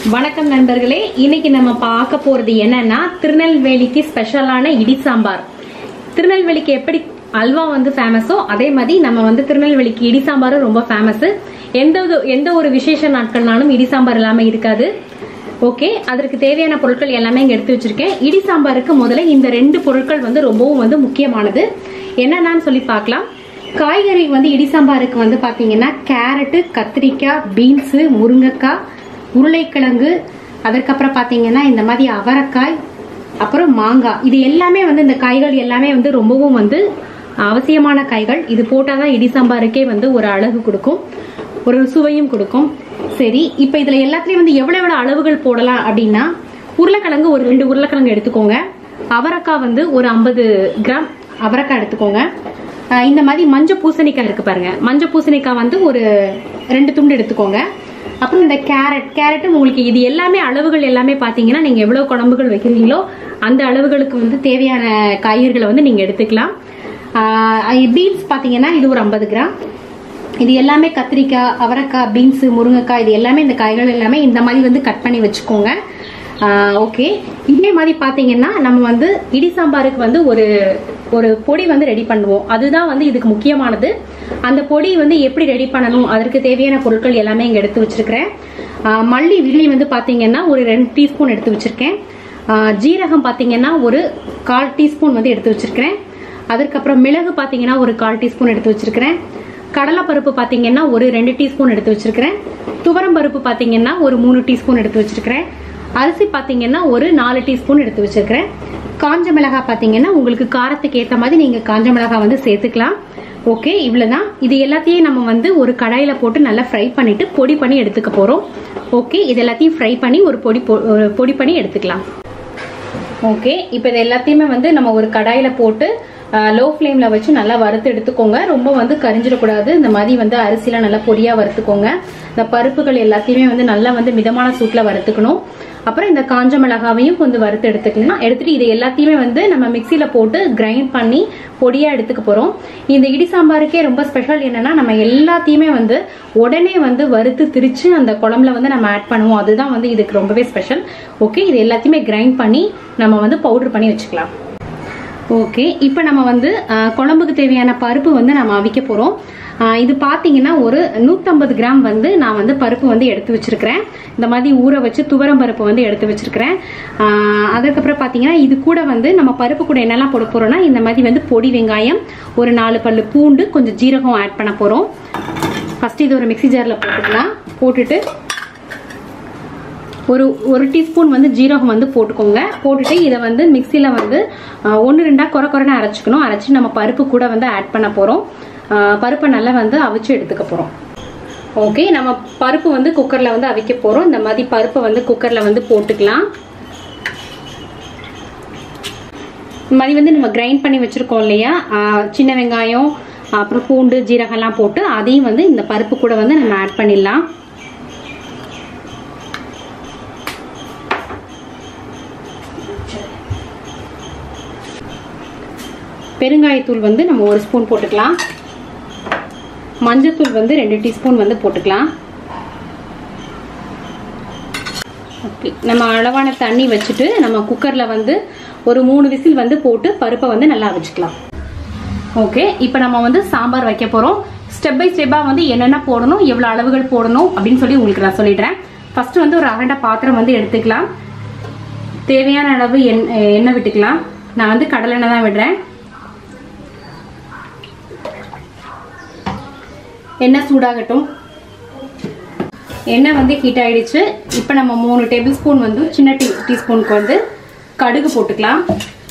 வணக்கம் நண்பர்களே இன்னைக்கு நம்ம பார்க்க போறது என்னன்னா திருநெல்வேலிக்கு ஸ்பெஷலான இடி சாம்பார் திருநெல்வேலிக்கு எப்படி அல்வா வந்து ஃபேமஸோ அதே மாதிரி நம்ம வந்து திருநெல்வேலிக்கு இடி சாம்பாரும் ரொம்ப ஃபேமஸ் எந்த ஒரு- எந்த ஒரு விசேஷ நாட்கள்னாலும் இடி சாம்பார் இல்லாம இருக்காது ஓகே அதற்கு தேவையான பொருட்கள் எல்லாமே இங்க எடுத்து வச்சிருக்கேன் இடி சாம்பாருக்கு முதல்ல இந்த ரெண்டு பொருட்கள் வந்து ரொம்பவும் வந்து முக்கியமானது என்னென்னு சொல்லி பார்க்கலாம் காய்கறி வந்து இடி சாம்பாருக்கு வந்து பாத்தீங்கன்னா கேரட்டு கத்திரிக்காய் பீன்ஸு முருங்கைக்காய் உருளைக்கிழங்கு அதற்கப்புறம் பாத்தீங்கன்னா இந்த மாதிரி அவரைக்காய் அப்புறம் மாங்காய் இது எல்லாமே வந்து இந்த காய்கள் எல்லாமே வந்து ரொம்பவும் வந்து அவசியமான காய்கள் இது போட்டாதான் இடி சாம்பாருக்கே வந்து ஒரு அழகு கொடுக்கும் ஒரு சுவையும் கொடுக்கும் சரி இப்போ இதுல எல்லாத்துலயும் வந்து எவ்வளவு எவ்வளவு அளவுகள் போடலாம் அப்படின்னா உருளைக்கிழங்கு ஒரு ரெண்டு உருளைக்கிழங்கு எடுத்துக்கோங்க அவரைக்காய் வந்து ஒரு ஐம்பது கிராம் அவரைக்காய் எடுத்துக்கோங்க ஆஹ் இந்த மாதிரி மஞ்சள் பூசணிக்காய் இருக்கு பாருங்க மஞ்சள் பூசணிக்காய் வந்து ஒரு ரெண்டு துண்டு எடுத்துக்கோங்க அப்புறம் இந்த கேரட் கேரட்டும் உங்களுக்கு இது எல்லாமே அளவுகள் எல்லாமே பாத்தீங்கன்னா நீங்க எவ்வளவு குழம்புகள் வைக்கிறீங்களோ அந்த அளவுகளுக்கு வந்து தேவையான காய்கறிகளை வந்து நீங்க எடுத்துக்கலாம் பீன்ஸ் பாத்தீங்கன்னா இது ஒரு ஐம்பது கிராம் இது எல்லாமே கத்திரிக்காய் அவரைக்காய் பீன்ஸ் முருங்கைக்காய் இது எல்லாமே இந்த காய்கள் எல்லாமே இந்த மாதிரி வந்து கட் பண்ணி வச்சுக்கோங்க ஓகே இதே மாதிரி பார்த்தீங்கன்னா நம்ம வந்து இடி சாம்பாருக்கு வந்து ஒரு ஒரு பொடி வந்து ரெடி பண்ணுவோம் அதுதான் வந்து இதுக்கு முக்கியமானது அந்த பொடி வந்து எப்படி ரெடி பண்ணணும் அதற்கு தேவையான பொருட்கள் எல்லாமே இங்கே எடுத்து வச்சிருக்கிறேன் ஆஹ் மல்லி வில்லி வந்து பார்த்தீங்கன்னா ஒரு ரெண்டு டீஸ்பூன் எடுத்து வச்சிருக்கேன் ஆஹ் ஜீரகம் பார்த்தீங்கன்னா ஒரு கால் டீஸ்பூன் வந்து எடுத்து வச்சிருக்கிறேன் அதற்கப்புறம் மிளகு பார்த்தீங்கன்னா ஒரு கால் டீஸ்பூன் எடுத்து வச்சிருக்கிறேன் கடலைப்பருப்பு பார்த்தீங்கன்னா ஒரு ரெண்டு டீஸ்பூன் எடுத்து வச்சிருக்கிறேன் துவரம் பருப்பு பார்த்தீங்கன்னா ஒரு மூணு டீஸ்பூன் எடுத்து வச்சிருக்கிறேன் அரிசி பார்த்தீங்கன்னா ஒரு நாலு டீஸ்பூன் எடுத்து வச்சிருக்கிறேன் காஞ்ச மிளகாய் பார்த்தீங்கன்னா உங்களுக்கு காரத்துக்கு ஏற்ற மாதிரி நீங்கள் காஞ்ச மிளகாய் வந்து சேர்த்துக்கலாம் ஓகே இவ்வளவுதான் இது எல்லாத்தையும் நம்ம வந்து ஒரு கடாயில போட்டு நல்லா ஃப்ரை பண்ணிட்டு பொடி பண்ணி எடுத்துக்க போறோம் ஓகே இது எல்லாத்தையும் ஃப்ரை பண்ணி ஒரு பொடி பொ- ஒரு பொடி பண்ணி எடுத்துக்கலாம் ஓகே இப்போ இது எல்லாத்தையுமே வந்து நம்ம ஒரு கடாயில போட்டு லோ ஃப்ளேம்ல வச்சு நல்லா வறுத்து எடுத்துக்கோங்க ரொம்ப வந்து கரிஞ்சிடக்கூடாது இந்த மாதிரி வந்து அரிசிலாம் நல்லா பொடியா வறுத்துக்கோங்க இந்த பருப்புகள் எல்லாத்தையுமே வந்து நல்லா வந்து மிதமான சூட்ல வறுத்துக்கணும் அப்புறம் இந்த காஞ்ச மிளகாவையும் கொஞ்சம் வறுத்து எடுத்துக்கலாம் எடுத்துட்டு இது எல்லாத்தையுமே வந்து நம்ம மிக்சியில போட்டு கிரைண்ட் பண்ணி பொடியா எடுத்துக்க போறோம் இந்த இடி சாம்பாருக்கே ரொம்ப ஸ்பெஷல் என்னன்னா நம்ம எல்லாத்தையுமே வந்து உடனே வந்து வறுத்து திரிச்சு அந்த குழம்புல வந்து நம்ம ஆட் பண்ணுவோம் அதுதான் வந்து இதுக்கு ரொம்பவே ஸ்பெஷல் ஓகே இது எல்லாத்தையுமே கிரைண்ட் பண்ணி நம்ம வந்து பவுடர் பண்ணி வச்சுக்கலாம் ஓகே இப்போ நம்ம வந்து அஹ், குழம்புக்கு தேவையான பருப்பு வந்து நம்ம அவிக்க போகிறோம் இது பார்த்தீங்கன்னா ஒரு நூற்றம்பது கிராம் வந்து நான் வந்து பருப்பு வந்து எடுத்து வச்சிருக்கிறேன் இந்த மாதிரி ஊற வச்சு துவரம் பருப்பு வந்து எடுத்து வச்சிருக்கிறேன் அஹ், அதுக்கப்புறம் பார்த்தீங்கன்னா இது கூட வந்து நம்ம பருப்பு கூட என்னெல்லாம் போட போறோம்னா இந்த மாதிரி வந்து பொடி வெங்காயம் ஒரு நாலு பல்லு பூண்டு கொஞ்சம் ஜீரகம் ஆட் பண்ண போகிறோம் ஃபர்ஸ்ட் இது ஒரு மிக்ஸி ஜாரில் போட்டுக்கலாம் போட்டுட்டு ஒரு ஒரு டீஸ்பூன் வந்து ஜீரகம் வந்து போட்டுக்கோங்க போட்டுட்டு இதை வந்து மிக்சியில் வந்து ஒன்று ரெண்டாக குறை குறைன்னு அரைச்சிக்கணும் அரைச்சி நம்ம பருப்பு கூட வந்து ஆட் பண்ண போகிறோம் பருப்பை நல்லா வந்து அவிச்சு எடுத்துக்க போகிறோம் ஓகே நம்ம பருப்பு வந்து குக்கரில் வந்து அவிக்க போகிறோம் இந்த மாதிரி பருப்பை வந்து குக்கரில் வந்து போட்டுக்கலாம் இந்த மாதிரி வந்து நம்ம கிரைண்ட் பண்ணி வச்சுருக்கோம் இல்லையா ஆஹ் சின்ன வெங்காயம் அப்புறம் பூண்டு ஜீரகம்லாம் போட்டு அதையும் வந்து இந்த பருப்பு கூட வந்து நம்ம ஆட் பண்ணிடலாம் பெருங்காயத்தூள் வந்து நம்ம ஒரு ஸ்பூன் போட்டுக்கலாம் மஞ்சத்தூள் வந்து ரெண்டு டீஸ்பூன் வந்து போட்டுக்கலாம் ஓகே நம்ம அளவான தண்ணி வச்சுட்டு நம்ம குக்கரில் வந்து ஒரு மூணு விசில் வந்து போட்டு பருப்பை வந்து நல்லா வச்சுக்கலாம் ஓகே இப்போ நம்ம வந்து சாம்பார் வைக்க போகிறோம் ஸ்டெப் பை ஸ்டெப்பாக வந்து என்னென்ன போடணும் எவ்வளோ அளவுகள் போடணும் அப்படின்னு சொல்லி உங்களுக்கு நான் சொல்லிடுறேன் ஃபர்ஸ்ட் வந்து ஒரு அரண்ட பாத்திரம் வந்து எடுத்துக்கலாம் தேவையான அளவு எண் எண்ணெய் விட்டுக்கலாம் நான் வந்து கடலெண்ணெய் தான் விடுறேன் எண்ணெய் சூடாகட்டும் எண்ணெய் வந்து ஹீட் ஆயிடுச்சு இப்போ நம்ம மூணு டேபிள் ஸ்பூன் வந்து சின்ன டீ டீஸ்பூனுக்கு வந்து கடுகு போட்டுக்கலாம்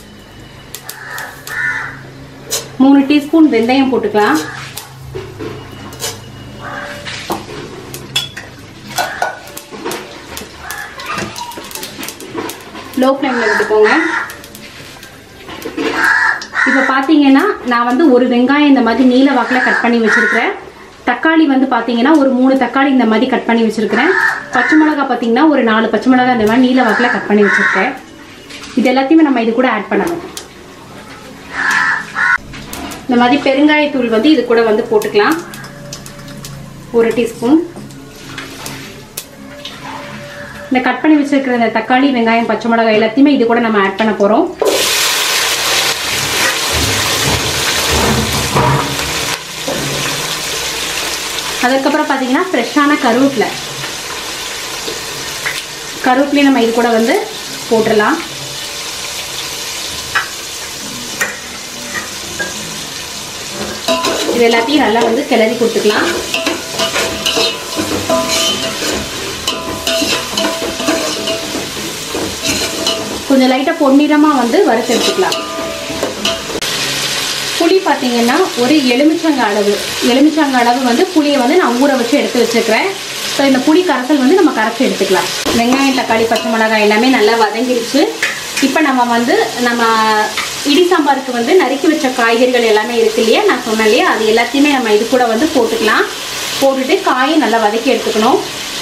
மூணு டீஸ்பூன் வெந்தயம் போட்டுக்கலாம் லோ ஃப்ளேமில் விட்டுக்கோங்க இப்போ பார்த்தீங்கன்னா நான் வந்து ஒரு வெங்காயம் இந்த மாதிரி நீல வாக்கில் கட் பண்ணி வச்சிருக்கிறேன் தக்காளி வந்து பார்த்தீங்கன்னா ஒரு மூணு தக்காளி இந்த மாதிரி கட் பண்ணி வச்சிருக்கிறேன் பச்சை மிளகா பார்த்தீங்கன்னா ஒரு நாலு பச்சை மிளகா இந்த மாதிரி நீல வாக்கில் கட் பண்ணி வச்சிருக்கேன் இது எல்லாத்தையுமே நம்ம இது கூட ஆட் பண்ணணும் இந்த மாதிரி பெருங்காயத்தூள் வந்து இது கூட வந்து போட்டுக்கலாம் ஒரு டீஸ்பூன் இந்த கட் பண்ணி வச்சிருக்கிற இந்த தக்காளி வெங்காயம் பச்சை மிளகாய் எல்லாத்தையுமே இது கூட நம்ம ஆட் பண்ண போறோம் அதுக்கப்புறம் பார்த்தீங்கன்னா ஃப்ரெஷ்ஷான கருவேப்பிலை கருவேப்பிலையும் நம்ம இது கூட வந்து போட்டுடலாம் இது எல்லாத்தையும் நல்லா வந்து கிளறி கொடுத்துக்கலாம் கொஞ்சம் லைட்டாக பொன்னிறமாக வந்து வறுத்து எடுத்துக்கலாம் புளி பார்த்தீங்கன்னா ஒரு எலுமிச்சங்க அளவு எலுமிச்சங்க அளவு வந்து புளியை வந்து நான் ஊற வச்சு எடுத்து வச்சுருக்கிறேன் ஸோ இந்த புளி கரைசல் வந்து நம்ம கரைச்சி எடுத்துக்கலாம் வெங்காயம் தக்காளி பச்சை மிளகாய் எல்லாமே நல்லா வதங்கிடுச்சு இப்போ நம்ம வந்து நம்ம இடி சாம்பாருக்கு வந்து நறுக்கி வச்ச காய்கறிகள் எல்லாமே இருக்கு இல்லையா நான் சொன்னேன் இல்லையா அது எல்லாத்தையுமே நம்ம இது கூட வந்து போட்டுக்கலாம் போட்டுட்டு காயை நல்லா வதக்கி எடுத்துக்கணும்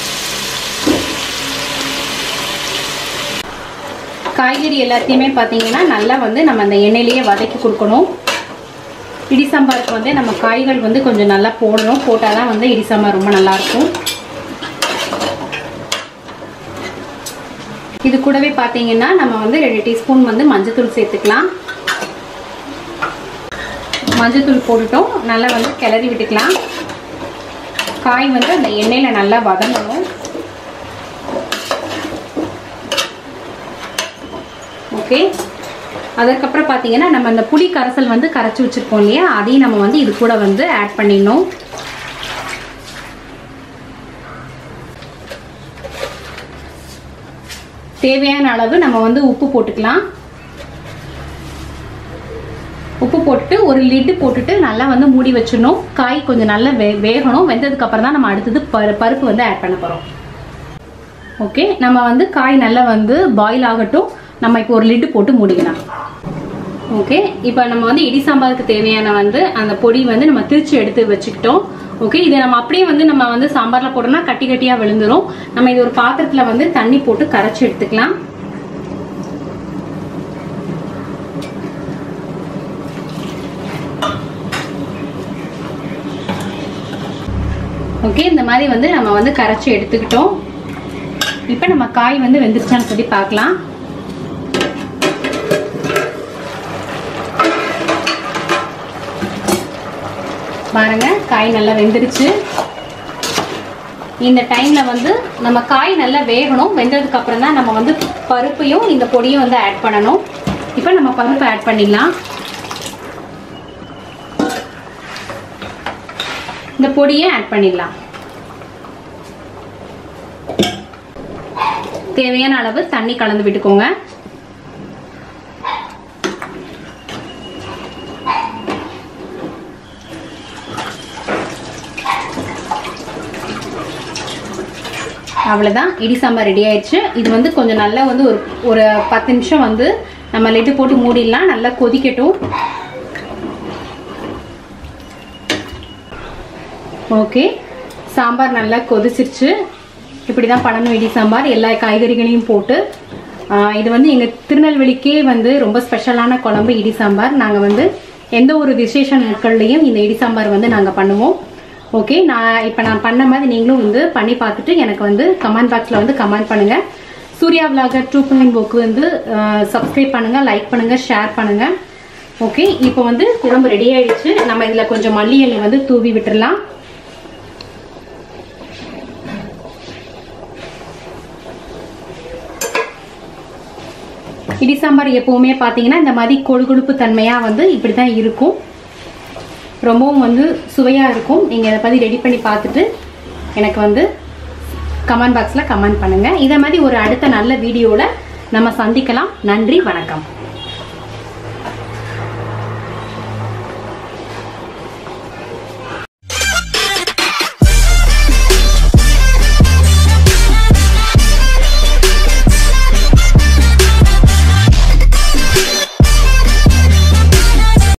காய்கறி எல்லாத்தையுமே பார்த்தீங்கன்னா நல்லா வந்து நம்ம அந்த எண்ணெயிலேயே வதக்கி கொடுக்கணும் இடி சாம்பாருக்கு வந்து நம்ம காய்கள் வந்து கொஞ்சம் நல்லா போடணும் போட்டால் தான் வந்து இடி சாம்பார் ரொம்ப நல்லாயிருக்கும் இது கூடவே பார்த்தீங்கன்னா நம்ம வந்து ரெண்டு டீஸ்பூன் வந்து மஞ்சத்தூள் சேர்த்துக்கலாம் மஞ்சத்தூள் போட்டுட்டோம் நல்லா வந்து கிளறி விட்டுக்கலாம் காய் வந்து அந்த எண்ணெயில் நல்லா வதங்கணும் ஓகே அதுக்கப்புறம் பார்த்தீங்கன்னா நம்ம அந்த புளி கரைசல் வந்து கரைச்சி வச்சுருக்கோம் இல்லையா அதையும் நம்ம வந்து இது கூட வந்து ஆட் பண்ணிடணும் தேவையான அளவு நம்ம வந்து உப்பு போட்டுக்கலாம் உப்பு போட்டுட்டு ஒரு லிட்டு போட்டுட்டு நல்லா வந்து மூடி வச்சிடணும் காய் கொஞ்சம் நல்லா வே வேகணும் வெந்ததுக்கு அப்புறம் தான் நம்ம அடுத்தது பரு பருப்பு வந்து ஆட் பண்ண போகிறோம் ஓகே நம்ம வந்து காய் நல்லா வந்து பாயில் ஆகட்டும் நம்ம இப்போ ஒரு லிட்டு போட்டு மூடிக்கலாம் ஓகே இப்போ நம்ம வந்து இடி சாம்பாருக்கு தேவையான வந்து அந்த பொடி வந்து நம்ம திரிச்சு எடுத்து வச்சுக்கிட்டோம் ஓகே இதை நம்ம அப்படியே வந்து நம்ம வந்து சாம்பார்ல போட்டோம்னா கட்டி கட்டியா விழுந்துரும் நம்ம இது ஒரு பாத்திரத்துல வந்து தண்ணி போட்டு கரைச்சி எடுத்துக்கலாம் ஓகே இந்த மாதிரி வந்து நம்ம வந்து கரைச்சி எடுத்துக்கிட்டோம் இப்போ நம்ம காய் வந்து வெந்துருச்சான்னு சொல்லி பார்க்கலாம் பாருங்க காய் நல்லா வெந்துருச்சு இந்த டைம்ல வந்து நம்ம காய் நல்லா வேகணும் வெந்ததுக்கு அப்புறம் தான் நம்ம வந்து பருப்பையும் இந்த பொடியும் வந்து ஆட் பண்ணணும் இப்போ நம்ம பருப்பு ஆட் பண்ணிடலாம் இந்த பொடியை ஆட் பண்ணிடலாம் தேவையான அளவு தண்ணி கலந்து விட்டுக்கோங்க அவ்வளோதான் இடி சாம்பார் ரெடி ஆயிடுச்சு இது வந்து கொஞ்சம் நல்லா வந்து ஒரு ஒரு பத்து நிமிஷம் வந்து நம்ம லெட்டு போட்டு மூடிடலாம் நல்லா கொதிக்கட்டும் ஓகே சாம்பார் நல்லா கொதிச்சிருச்சு இப்படி தான் பண்ணணும் இடி சாம்பார் எல்லா காய்கறிகளையும் போட்டு ஆஹ் இது வந்து எங்கள் திருநெல்வேலிக்கே வந்து ரொம்ப ஸ்பெஷலான குழம்பு இடி சாம்பார் நாங்கள் வந்து எந்த ஒரு விசேஷ நாட்கள்லையும் இந்த இடி சாம்பார் வந்து நாங்கள் பண்ணுவோம் ஓகே நான் இப்போ நான் பண்ண மாதிரி நீங்களும் வந்து பண்ணி பார்த்துட்டு எனக்கு வந்து கமெண்ட் பாக்ஸில் வந்து கமெண்ட் பண்ணுங்கள் சூர்யா விலாகர் டூ பாயிண்ட் புக்கு வந்து சப்ஸ்கிரைப் பண்ணுங்கள் லைக் பண்ணுங்கள் ஷேர் பண்ணுங்கள் ஓகே இப்போ வந்து குழம்பு ரெடி ஆயிடுச்சு நம்ம இதில் கொஞ்சம் மல்லி இலை வந்து தூவி விட்டுறலாம் இடி சாம்பார் எப்பவுமே பார்த்தீங்கன்னா இந்த மாதிரி கொழுகொழுப்பு தன்மையாக வந்து இப்படி தான் இருக்கும் ரொம்பவும் வந்து சுவையாக இருக்கும் நீங்கள் இதை பற்றி ரெடி பண்ணி பார்த்துட்டு எனக்கு வந்து கமெண்ட் பாக்ஸில் கமெண்ட் பண்ணுங்கள் இதை மாதிரி ஒரு அடுத்த நல்ல வீடியோவில் நம்ம சந்திக்கலாம் நன்றி வணக்கம்